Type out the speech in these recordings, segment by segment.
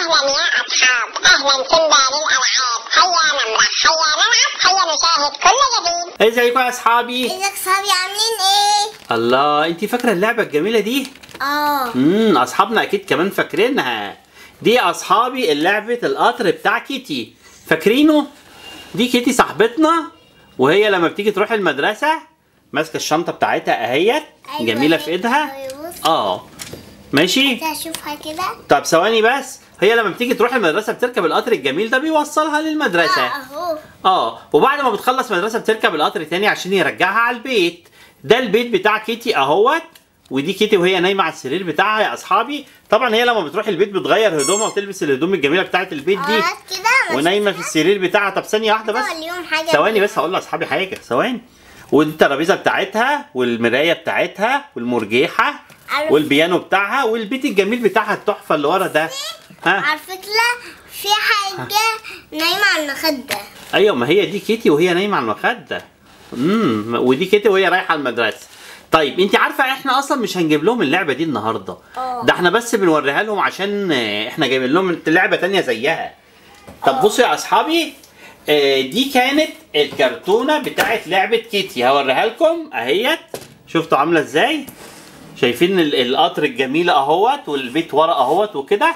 أهلا يا أصحاب أهلا سيمبا للألعاب هيا نمرح هيا نلعب هيا نشاهد كل جديد ازيكم يا اصحابي ازيك صحابي عاملين ايه؟ الله انت فاكره اللعبه الجميله دي اه امم اصحابنا اكيد كمان فاكرينها دي اصحابي لعبه القطر بتاع كيتي فاكرينه دي كيتي صاحبتنا وهي لما بتيجي تروح المدرسه ماسكه الشنطه بتاعتها اهيت أيوة جميله في هي. ايدها أيوة، بص. اه ماشي اشوفها كده طب ثواني بس هي لما بتيجي تروح المدرسه بتركب القطر الجميل ده بيوصلها للمدرسه اهو اه وبعد ما بتخلص مدرسه بتركب القطر تاني عشان يرجعها على البيت ده البيت بتاع كيتي اهوت ودي كيتي وهي نايمه على السرير بتاعها يا اصحابي طبعا هي لما بتروح البيت بتغير هدومها وتلبس الهدوم الجميله بتاعت البيت دي اه كده ونايمه في السرير بتاعها طب ثانيه واحده بس اليوم حاجه ثواني بس هقول لاصحابي حاجه ثواني ودي الترابيزه بتاعتها والمرايه بتاعتها والمرجيحه عارف- والبيانو بتاعها والبيت الجميل بتاعها التحفه اللي ورا ده ها على فكره في حاجه نايمه على المخده ايوه ما هي دي كيتي وهي نايمه على المخده امم ودي كيتي وهي رايحه المدرسه طيب انت عارفه احنا اصلا مش هنجيب لهم اللعبه دي النهارده اه. ده احنا بس بنوريها لهم عشان آه، احنا جايبين لهم لعبه تانية زيها طب بصوا يا اصحابي آه، دي كانت الكرتونه بتاعت لعبه كيتي هوريها لكم اهيت شفتوا عامله ازاي شايفين ال- القطر الجميل اهوت والبيت ورا اهوت وكده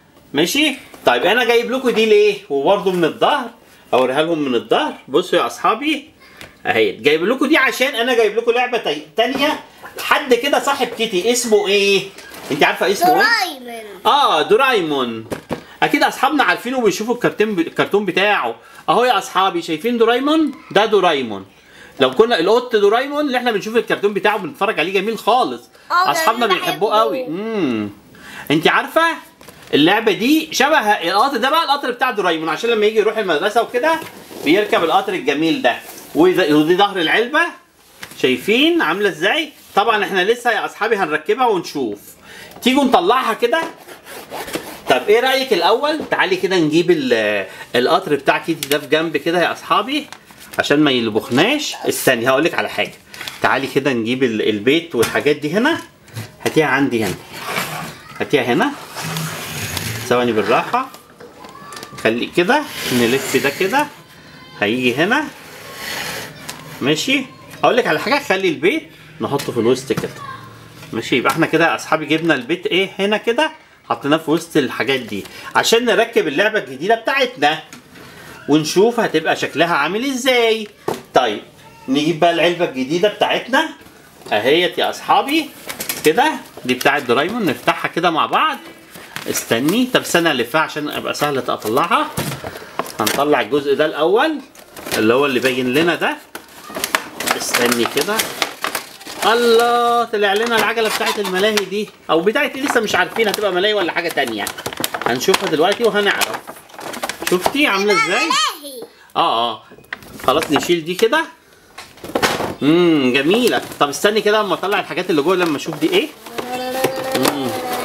ماشي طيب انا جايب لكم دي ليه وبرده من الظهر اوريها لهم من الظهر بصوا يا اصحابي اهي جايب لكم دي عشان انا جايب لكم لعبه تا- تانية حد كده صاحب كيتي اسمه ايه انت عارفه اسمه ايه درايمن اه دورايمون اكيد اصحابنا عارفينه وبيشوفوا الكرتون الكرتون بتاعه اهو يا اصحابي شايفين دورايمون ده دورايمون لو كنا القط دورايمون اللي احنا بنشوف الكرتون بتاعه بنتفرج عليه جميل خالص اه، اصحابنا جميل، بيحبوه بحبه. قوي امم انت عارفه اللعبه دي شبه القطر ده بقى القطر بتاع دورايمون عشان لما يجي يروح المدرسه وكده بيركب القطر الجميل ده وإذا- ودي ظهر العلبه شايفين عامله ازاي طبعا احنا لسه يا اصحابي هنركبها ونشوف تيجوا نطلعها كده طب ايه رايك الاول تعالي كده نجيب ال- القطر بتاع كيتي ده في جنب كده يا اصحابي عشان ما يلبخناش استني هقول لك على حاجه تعالي كده نجيب ال- البيت والحاجات دي هنا هاتيها عندي هنا هاتيها هنا ثواني بالراحه خلي كده نلف ده كده هيجي هنا ماشي اقول لك على حاجه خلي البيت نحطه في الوسط كده ماشي يبقى احنا كده يا اصحابي جبنا البيت ايه هنا كده حطيناه في وسط الحاجات دي عشان نركب اللعبه الجديده بتاعتنا ونشوف هتبقى شكلها عامل ازاي طيب نجيب بقى العلبه الجديده بتاعتنا اهيت يا اصحابي كده دي بتاعت دورايمون نفتحها كده مع بعض استني طب استنى الفها عشان ابقى سهله اطلعها هنطلع الجزء ده الاول اللي هو اللي باين لنا ده استني كده الله طلع لنا العجله بتاعت الملاهي دي او بتاعت لسه مش عارفين هتبقى ملاهي ولا حاجه تانية هنشوفها دلوقتي وهنعرف شفتي عامله ازاي ملاهي اه اه خلاص نشيل دي كده امم جميله طب استني كده اما اطلع الحاجات اللي جوه لما اشوف دي ايه مم.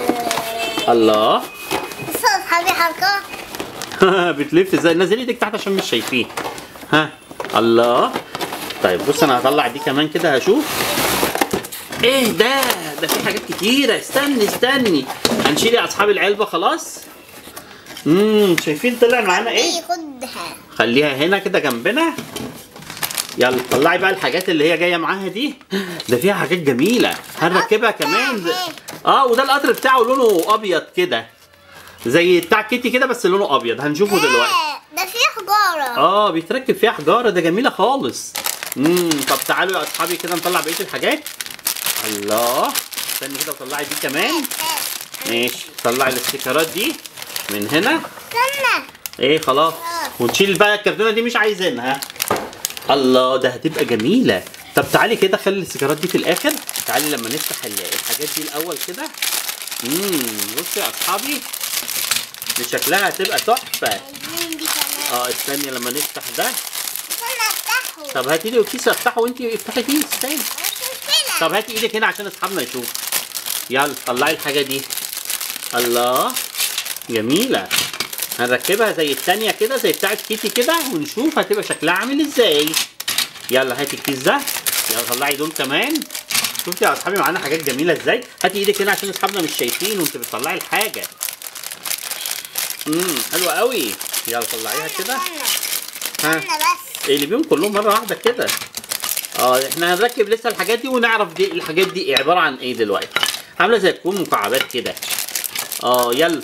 الله بص يا اصحابي حركه بتلف ازاي نزلي ايدك تحت عشان مش شايفين ها الله طيب بص انا هطلع دي كمان كده هشوف ايه ده ده في حاجات كتيره استني استني هنشيل يا اصحاب العلبه خلاص امم شايفين طلع معانا ايه ايه خدها خليها هنا كده جنبنا يلا طلعي بقى الحاجات اللي هي جايه معاها دي ده فيها حاجات جميله هنركبها كمان اه وده القطر بتاعه لونه ابيض كده زي بتاع كيتي كده بس لونه ابيض هنشوفه دلوقتي لا، ده فيه حجاره اه بيتركب فيها حجاره ده جميله خالص امم طب تعالوا يا اصحابي كده نطلع بقيه الحاجات الله استني كده وطلعي دي كمان ماشي طلعي الاستيكرات دي من هنا استنى ايه خلاص ونشيل بقى الكرتونه دي مش عايزينها الله ده هتبقى جميله طب تعالي كده خلي السيجارات دي في الاخر تعالي لما نفتح ال- الحاجات دي الاول كده امم بصوا يا اصحابي دي شكلها هتبقى تحفه عايزين دي كمان اه استني لما نفتح ده استنى افتحه طب هاتي لي كيس افتحه وانت افتحي كيس تاني مش مشكله طب هاتي ايدك هنا عشان اصحابنا يشوفوا يلا طلعي الحاجه دي الله جميله هنركبها زي التانية كده زي بتاعت كيتي كده ونشوف هتبقى شكلها عامل ازاي يلا هاتي الكيس ده يلا طلعي دول كمان شفتي يا اصحابي معانا حاجات جميله ازاي هاتي ايدك هنا عشان اصحابنا مش شايفين وانت بتطلعي الحاجه امم حلوه قوي يلا طلعيها كده ها استنى بس اللي بيهم كلهم مره واحده كده اه احنا هنركب لسه الحاجات دي ونعرف دي الحاجات دي عباره عن ايه دلوقتي عامله زي تكون مكعبات كده اه يلا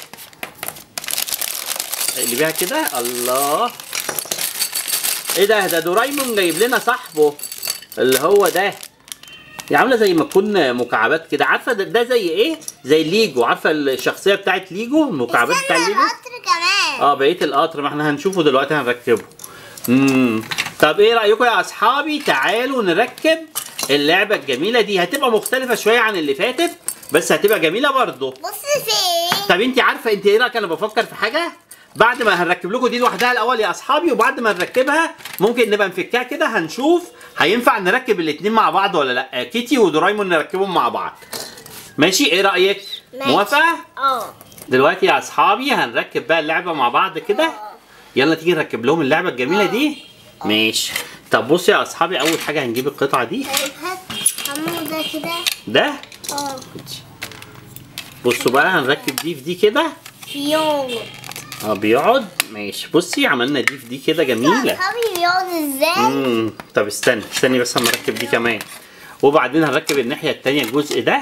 اللي بيها كده الله ايه ده ده دورايمون جايب لنا صاحبه اللي هو ده دي عامله زي ما تكون مكعبات كده عارفه ده, ده زي ايه زي ليجو عارفه الشخصيه بتاعت ليجو المكعبات بتاع استنى ليجو القطر كمان اه بقيه القطر ما احنا هنشوفه دلوقتي هنركبه امم طب ايه رايكم يا اصحابي تعالوا نركب اللعبه الجميله دي هتبقى مختلفه شويه عن اللي فاتت بس هتبقى جميله برضه بص فين طب انت عارفه انت ايه رايك انا بفكر في حاجه بعد ما هنركب لكم دي لوحدها الاول يا اصحابي وبعد ما نركبها ممكن نبقى نفكها كده هنشوف هينفع نركب الاتنين مع بعض ولا لا كيتي ودورايمون نركبهم مع بعض ماشي ايه رايك ماشي. موافقه اه دلوقتي يا اصحابي هنركب بقى اللعبه مع بعض كده يلا تيجي نركب لهم اللعبه الجميله دي ماشي طب بصوا يا اصحابي اول حاجه هنجيب القطعه دي طيب هات عمو ده كده ده اه بصوا بقى هنركب دي في دي كده يوم اه بيقعد ماشي بصي عملنا دي في دي كده جميله اصحابي بيقعد ازاي امم طب استني استني بس اما اركب دي كمان وبعدين هنركب الناحيه التانية الجزء ده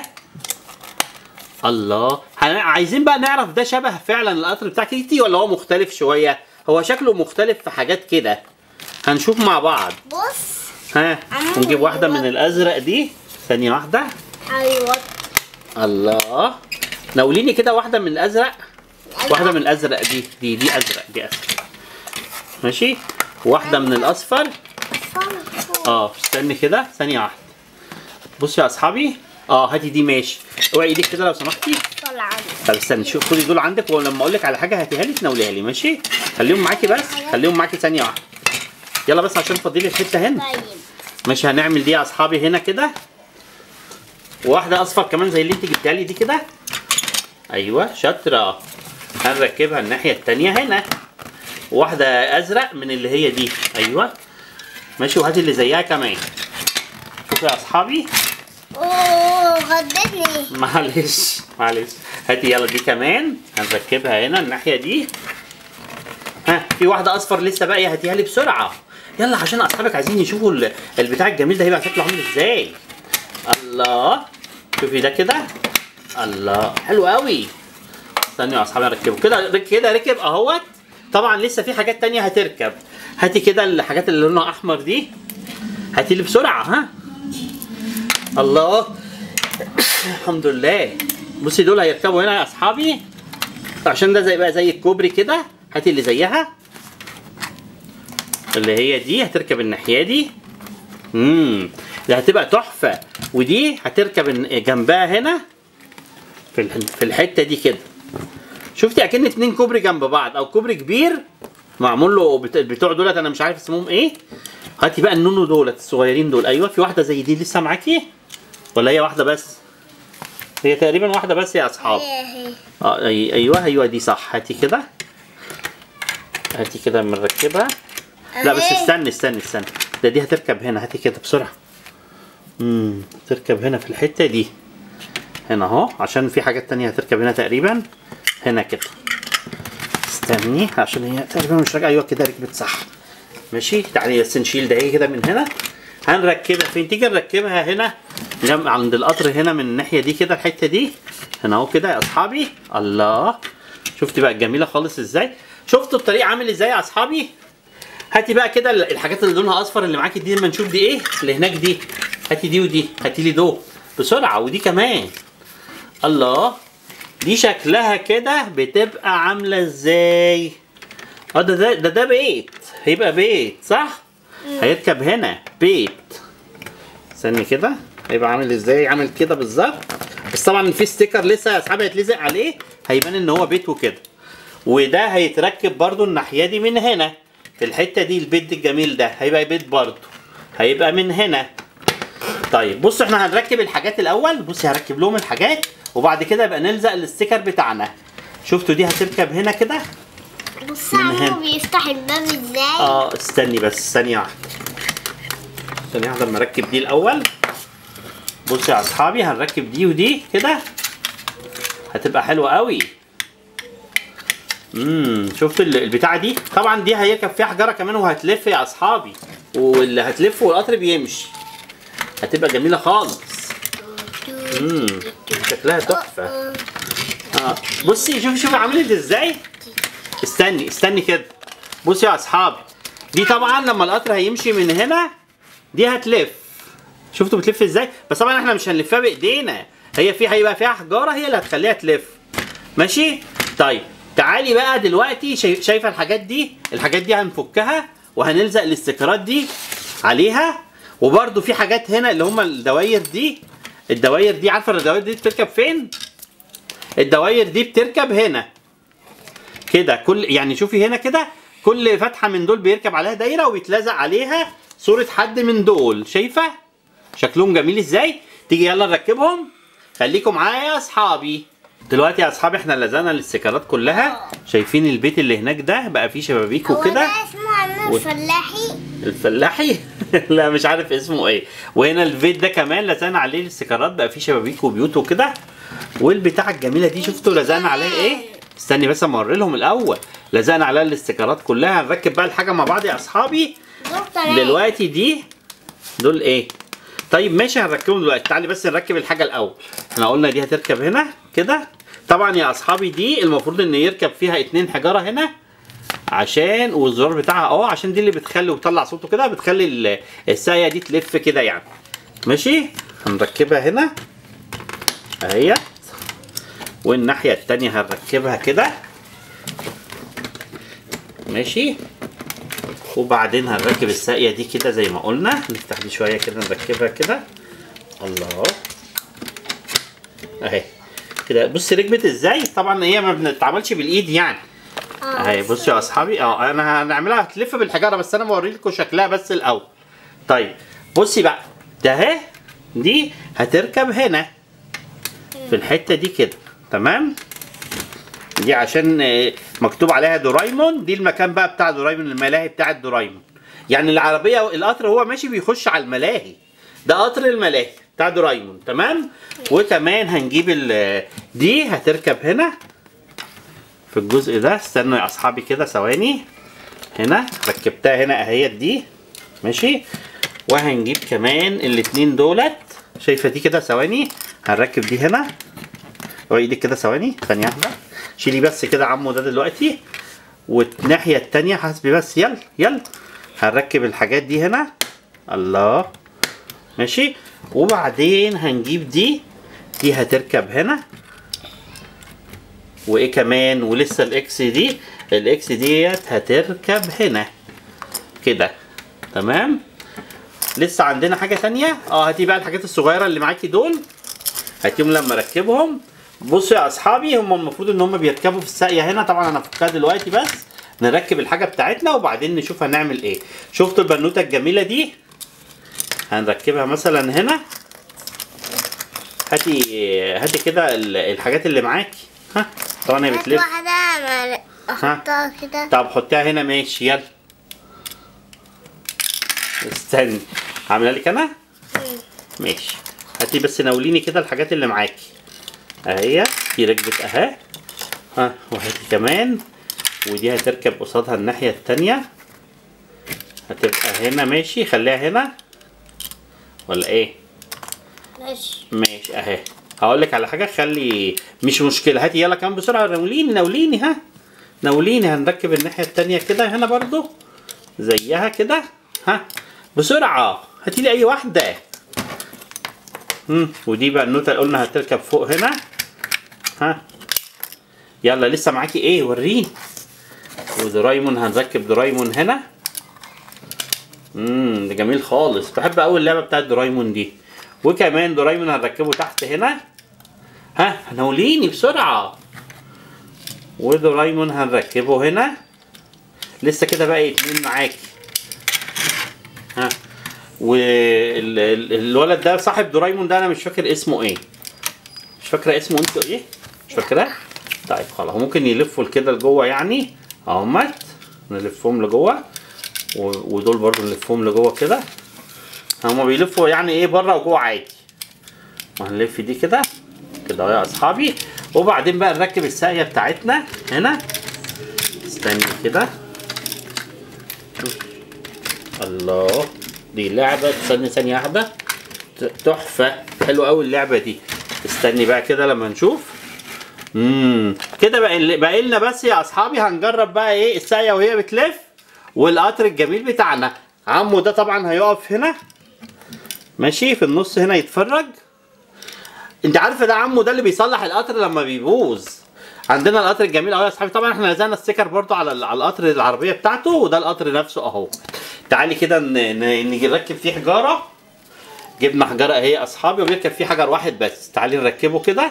الله هن- عايزين بقى نعرف ده شبه فعلا القطر بتاع كيتي ولا هو مختلف شويه هو شكله مختلف في حاجات كده هنشوف مع بعض بص ها عمو نجيب واحده من أيوة. الازرق دي ثانيه واحده ايوه الله ناوليني كده واحده من الازرق واحده من الازرق دي دي دي ازرق دي ازرق ماشي واحده من الاصفر اه استني كده ثانيه واحده بصي يا اصحابي اه هاتي دي ماشي اوعي ايدك كده لو سمحتي طلع عندي طب استني شوف خدي دول عندك ولما اقول لك على حاجه هاتيها لي تناوليها لي ماشي خليهم معاكي بس خليهم معاكي ثانيه واحده يلا بس عشان فاضلي الحته هنا طيب ماشي هنعمل دي يا اصحابي هنا كده واحده اصفر كمان زي اللي انت جبتها لي دي كده ايوه شاطره هنركبها الناحيه التانية هنا واحده ازرق من اللي هي دي ايوه ماشي وهاتي اللي زيها كمان شوفوا يا اصحابي اوه غدتني معلش معلش هاتي يلا دي كمان هنركبها هنا الناحيه دي ها في واحده اصفر لسه باقيه هاتيها لي بسرعه يلا عشان اصحابك عايزين يشوفوا ال- البتاع الجميل ده هيبقى شكله عامل ازاي الله شوفي ده كده الله حلو قوي استنوا يا اصحابي اركبه كده رك- كده ركب اهوت طبعا لسه في حاجات تانية هتركب هاتي كده الحاجات اللي لونها احمر دي هاتي لي بسرعه ها الله الحمد لله بصي دول هيركبوا هنا يا اصحابي عشان ده زي بقى زي الكوبري كده هاتي اللي زيها اللي هي دي هتركب الناحيه دي امم دي هتبقى تحفه ودي هتركب الن- جنبها هنا في الح- في الحته دي كده شفتي اكن اتنين كوبري جنب بعض او كوبري كبير معمول له بت- بتوع دولت انا مش عارف اسمهم ايه هاتي بقى النونو دولت الصغيرين دول ايوه في واحده زي دي لسه معاكي ولا هي واحده بس هي تقريبا واحده بس يا اصحاب هي هي اه أي ايوه ايوه دي صح هاتي كده هاتي كده بنركبها لا بس أهي. استني استني استني ده دي هتركب هنا هاتي كده بسرعه امم تركب هنا في الحته دي هنا اهو عشان في حاجات تانية هتركب هنا تقريبا هنا كده استني عشان هي تقريبا مش راجعه ايوه كده ركبت صح ماشي تعالي بس نشيل ده كده من هنا هنركبها فين تيجي نركبها هنا جنب عند القطر هنا من الناحيه دي كده الحته دي هنا اهو كده يا اصحابي الله شفتي بقى الجميله خالص ازاي شفتوا الطريق عامل ازاي يا اصحابي هاتي بقى كده الحاجات اللي لونها اصفر اللي معاكي دي لما نشوف دي ايه اللي هناك دي هاتي دي ودي هاتي لي دول بسرعه ودي كمان الله دي شكلها كده بتبقى عامله ازاي اه ده ده ده, ده بيت هيبقى بيت صح هيركب هنا بيت استني كده هيبقى عامل ازاي عامل كده بالظبط بس طبعا في ستيكر لسه يا اصحابي هيتلزق عليه هيبان ان هو بيت وكده وده هيتركب برضو الناحيه دي من هنا في الحته دي البيت الجميل ده هيبقى بيت برضو هيبقى من هنا طيب بصوا احنا هنركب الحاجات الاول بصي هركب لهم الحاجات وبعد كده يبقى نلزق الستيكر بتاعنا شفتوا دي هتركب هنا كده بص من هنا. عمو بيفتح الباب ازاي اه استني بس ثانية واحدة ثانية واحدة اما اركب دي الأول بصوا يا أصحابي هنركب دي ودي كده هتبقى حلوة قوي امم شفت ال- البتاعه دي طبعا دي هيركب فيها حجاره كمان وهتلف يا اصحابي واللي هتلف والقطر بيمشي هتبقى جميله خالص امم شكلها تحفه اه بصي شوفي شوفي عملت ازاي استني استني كده بصي يا اصحابي دي طبعا لما القطر هيمشي من هنا دي هتلف شفتوا بتلف ازاي بس طبعا احنا مش هنلفها بايدينا هي في هيبقى فيها حجاره هي اللي هتخليها تلف ماشي طيب تعالي بقى دلوقتي شايف- شايفه الحاجات دي الحاجات دي هنفكها وهنلزق الاستيكرات دي عليها وبرده في حاجات هنا اللي هم الدواير دي الدواير دي عارفه الدواير دي بتركب فين الدواير دي بتركب هنا كده كل يعني شوفي هنا كده كل فتحه من دول بيركب عليها دايره وبيتلزق عليها صوره حد من دول شايفه شكلهم جميل ازاي تيجي يلا نركبهم خليكم معايا يا اصحابي دلوقتي يا اصحابي احنا لزقنا الاستيكرات كلها شايفين البيت اللي هناك ده بقى فيه شبابيك هو وكده ده اسمه عم و- الفلاحي الفلاحي لا مش عارف اسمه ايه وهنا البيت ده كمان لزقنا عليه الاستيكرات بقى فيه شبابيك وبيوت وكده والبتاعه الجميله دي شفتوا لزقنا عليها ايه استني بس اما اوري لهم الاول لزقنا عليها الاستيكرات كلها هنركب بقى الحاجه مع بعض يا اصحابي دول كمان دلوقتي دي دول ايه طيب ماشي هنركبهم دلوقتي تعالي بس نركب الحاجه الاول احنا قلنا دي هتركب هنا كده طبعا يا اصحابي دي المفروض ان يركب فيها اتنين حجاره هنا عشان والزرار بتاعها اه عشان دي اللي بتخلي وتطلع صوته كده بتخلي ال- الساقيه دي تلف كده يعني ماشي هنركبها هنا اهي والناحيه التانية هنركبها كده ماشي وبعدين هنركب الساقيه دي كده زي ما قلنا نفتح دي شويه كده نركبها كده الله اهي كده بص ركبت ازاي طبعا هي ما بنتعملش بالايد يعني اهي بصوا يا اصحابي اه انا هنعملها هتلف بالحجاره بس انا بوري لكم شكلها بس الاول طيب بصي بقى ده اهي دي هتركب هنا في الحته دي كده تمام دي عشان آه، مكتوب عليها دورايمون دي المكان بقى بتاع دورايمون الملاهي بتاعه دورايمون يعني العربيه القطر هو ماشي بيخش على الملاهي ده قطر الملاهي بتاع دورايمون تمام وكمان هنجيب ال- دي هتركب هنا في الجزء ده استنوا يا اصحابي كده ثواني هنا ركبتها هنا اهيت دي ماشي وهنجيب كمان الاتنين دولت شايفه دي كده ثواني هنركب دي هنا هو ايدك كده ثواني ثانيه واحده شيلي بس كده عمو ده دلوقتي والناحيه التانية حاسبي بس يلا يلا هنركب الحاجات دي هنا الله ماشي وبعدين هنجيب دي دي هتركب هنا وايه كمان ولسه الاكس دي الاكس ديت هتركب هنا كده تمام لسه عندنا حاجه تانية اه هاتي بقى الحاجات الصغيره اللي معاكي دول هاتيهم لما اركبهم بصوا يا اصحابي هم المفروض ان هم بيركبوا في الساقيه هنا طبعا انا فكها دلوقتي بس نركب الحاجه بتاعتنا وبعدين نشوف هنعمل ايه شفتوا البنوته الجميله دي هنركبها مثلا هنا هاتي هاتي كده ال- الحاجات اللي معاكي ها طبعا هي هات بتلف واحدة ما- احطها كده طب حطيها هنا ماشي يلا استني عامله لك انا ماشي هاتي بس ناوليني كده الحاجات اللي معاكي اهي في ركبه اهي ها وهاتي كمان ودي هتركب قصادها الناحيه التانية هتبقى هنا ماشي خليها هنا ولا ايه ماشي ماشي اهي هقول لك على حاجه خلي مش مشكله هاتي يلا كمان بسرعه ناوليني ناوليني ها ناوليني هنركب الناحيه التانية كده هنا برضو زيها كده ها بسرعه هاتي لي اي واحده امم ودي بقى النوتة اللي قلنا هتركب فوق هنا ها يلا لسه معاكي ايه وريني ودرايمون هنركب درايمون هنا امم ده جميل خالص بحب قوي اللعبه بتاعت دورايمون دي وكمان دورايمون هنركبه تحت هنا ها ناوليني بسرعه ودورايمون هنركبه هنا لسه كده بقى اتنين معاكي ها والولد ده صاحب دورايمون ده انا مش فاكر اسمه ايه مش فاكره اسمه انتوا ايه مش فاكراه طيب خلاص ممكن يلفوا كده لجوه يعني اهمت نلفهم لجوه و- ودول برضو نلفهم لجوه كده هما بيلفوا يعني ايه بره وجوه عادي وهنلف دي كده كده اهو يا اصحابي وبعدين بقى نركب الساقيه بتاعتنا هنا استني كده الله دي لعبة استني ثانية واحدة ت- تحفة حلوة أوي اللعبة دي استني بقى كده لما نشوف امم كده بقى باقي لنا بس يا اصحابي هنجرب بقى ايه الساقية وهي بتلف والقطر الجميل بتاعنا عمو ده طبعا هيقف هنا ماشي في النص هنا يتفرج انت عارفه ده عمو ده اللي بيصلح القطر لما بيبوظ عندنا القطر الجميل اهو يا اصحابي طبعا احنا لزقنا الستيكر برضو على ال- على القطر العربيه بتاعته وده القطر نفسه اهو تعالي كده ن- ن- نيجي نركب فيه حجاره جبنا حجاره اهي يا اصحابي وبيركب فيه حجر واحد بس تعالي نركبه كده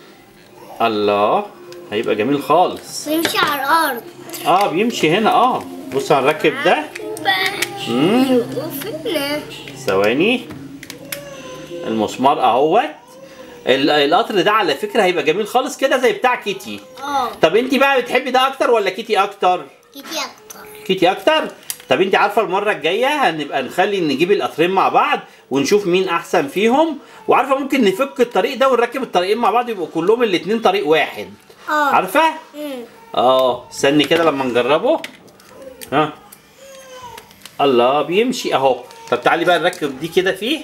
الله هيبقى جميل خالص يمشي على الارض اه بيمشي هنا اه بص هنركب ده مم. وفين ثواني المسمار اهوت ال- القطر ده على فكره هيبقى جميل خالص كده زي بتاع كيتي اه طب انت بقى بتحبي ده اكتر ولا كيتي اكتر كتير اكتر كيتي اكتر طب انت عارفه المره الجايه هنبقى نخلي نجيب القطرين مع بعض ونشوف مين احسن فيهم وعارفه ممكن نفك الطريق ده ونركب الطريقين مع بعض يبقوا كلهم الاتنين طريق واحد اه عارفه مم. اه استني كده لما نجربه ها الله بيمشي اهو طب تعالي بقى نركب دي كده فيه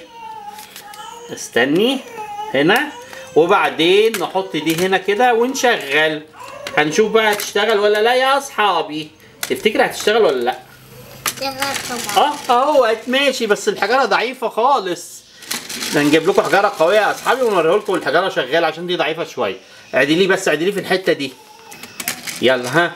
استني هنا وبعدين نحط دي هنا كده ونشغل هنشوف بقى هتشتغل ولا لا يا اصحابي تفتكر هتشتغل ولا لا شغال طبعا اه اهو ماشي بس الحجاره ضعيفه خالص ده نجيب لكم حجاره قويه يا اصحابي ونوريه لكم الحجاره شغاله عشان دي ضعيفه شويه اعدليه بس اعدليه في الحته دي يلا ها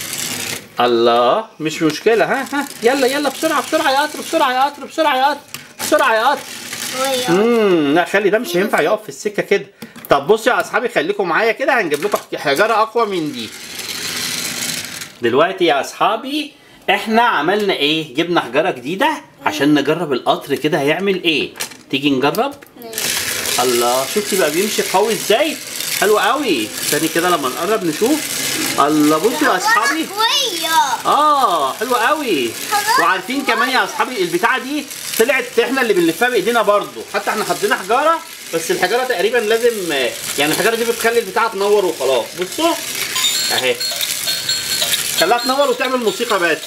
الله مش مشكله ها ها يلا يلا بسرعه بسرعه يا قطر بسرعه يا قطر بسرعه يا قطر بسرعه يا قطر شوية امم لا خلي ده مش هينفع يقف في السكه كده طب بصوا يا اصحابي خليكم معايا كده هنجيب لكم حجاره اقوى من دي دلوقتي يا اصحابي احنا عملنا ايه جبنا حجاره جديده عشان نجرب القطر كده هيعمل ايه تيجي نجرب الله شفتي بقى بيمشي قوي ازاي حلو قوي تاني كده لما نقرب نشوف الله بصوا يا اصحابي قوية اه حلو قوي خلاص. وعارفين كمان يا اصحابي البتاعه دي طلعت احنا اللي بنلفها بايدينا برضو حتى احنا حطينا حجاره بس الحجاره تقريبا لازم يعني الحجاره دي بتخلي البتاعه تنور وخلاص بصوا اهي خليها تنور وتعمل موسيقى بس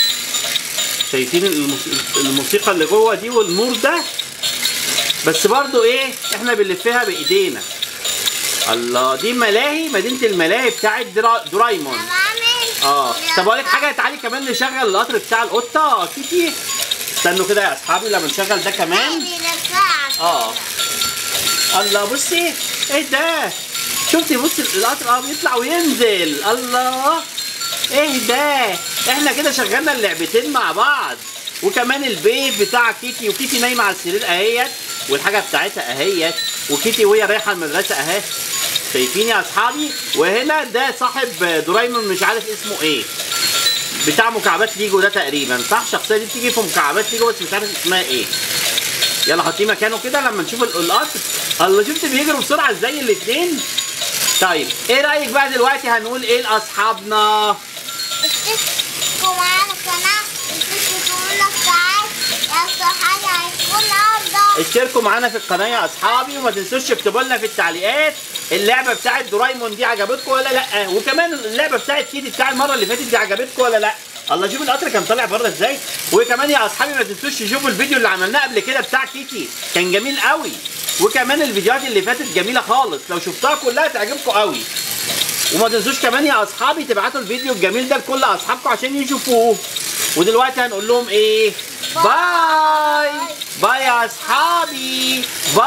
شايفين الموس- الموسيقى اللي جوه دي والنور ده بس برضو ايه احنا بنلفها بايدينا الله دي ملاهي مدينه الملاهي بتاعت درا- دورايمون اه طب اقول لك حاجه تعالي كمان نشغل القطر بتاع القطه كيكي استنوا كده يا اصحابي لما نشغل ده كمان اه الله بصي ايه ده شفتي بصي القطر اه بيطلع وينزل الله ايه ده احنا كده شغلنا اللعبتين مع بعض وكمان البيت بتاع كيكي وكيكي نايمه على السرير اهيت والحاجه بتاعتها اهيت وكيكي وهي رايحه المدرسه اهي شايفين يا اصحابي وهنا ده صاحب دورايمون مش عارف اسمه ايه بتاع مكعبات ليجو ده تقريبا صح الشخصيه دي بتيجي في مكعبات ليجو بس مش عارف اسمها ايه يلا حطيه مكانه كده لما نشوف ال- القطر الله شفت بيجروا بسرعه ازاي الاثنين طيب ايه رايك بقى دلوقتي هنقول ايه لاصحابنا اشتركوا معانا قناة اشتركوا لنا ساعات يا حاجة هيكون النهاردة اشتركوا معانا في القناه يا اصحابي وما تنسوش تكتبوا لنا في التعليقات اللعبه بتاعت دورايمون دي عجبتكم ولا لا وكمان اللعبه بتاعت كيدي بتاع المره اللي فاتت دي عجبتكم ولا لا الله شوف القطر كان طالع بره ازاي وكمان يا اصحابي ما تنسوش تشوفوا الفيديو اللي عملناه قبل كده بتاع كيكي كان جميل قوي وكمان الفيديوهات اللي فاتت جميله خالص لو شفتها كلها تعجبكم قوي وما تنسوش كمان يا اصحابي تبعتوا الفيديو الجميل ده لكل اصحابكم عشان يشوفوه ودلوقتي هنقول لهم ايه باي باي يا اصحابي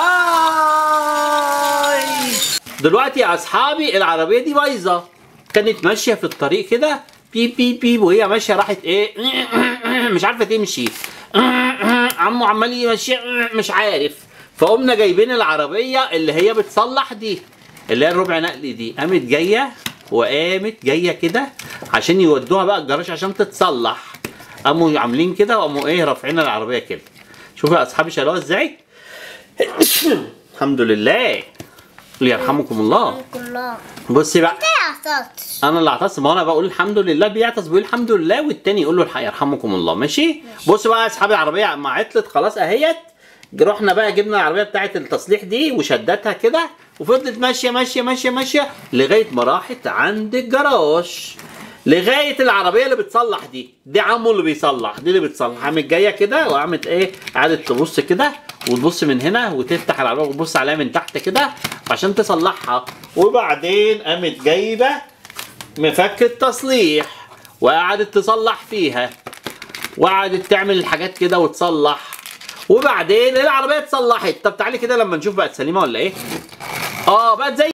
باي دلوقتي يا اصحابي العربيه دي بايظه كانت ماشيه في الطريق كده بيب بيب بيب وهي ماشيه راحت ايه مش عارفه تمشي عمو عمال يمشي مش عارف فقمنا جايبين العربيه اللي هي بتصلح دي اللي هي الربع نقل دي قامت جايه وقامت جايه كده عشان يودوها بقى الجراج عشان تتصلح قاموا عاملين كده وقاموا ايه رافعين العربيه كده شوفوا يا اصحابي شالوها ازاي الحمد لله يرحمكم الله كلها بصي بقى تعطت انا اللي اعتص ما انا بقول الحمد لله بيعتص بيقول الحمد لله والتاني يقول له الحق يرحمكم الله ماشي بصوا بقى يا اصحاب العربيه ما عطلت خلاص اهيت رحنا بقى جبنا العربيه بتاعه التصليح دي وشدتها كده وفضلت ماشيه ماشيه ماشيه ماشيه لغايه ما راحت عند الجراج لغايه العربيه اللي بتصلح دي دي عمه اللي بيصلح دي اللي بتصلح قامت جايه كده وقامت ايه قعدت تبص كده وتبص من هنا وتفتح العربيه وتبص عليها من تحت كده عشان تصلحها وبعدين قامت جايبه مفك التصليح وقعدت تصلح فيها وقعدت تعمل الحاجات كده وتصلح وبعدين العربيه اتصلحت طب تعالي كده لما نشوف بقت سليمه ولا ايه اه بقت زي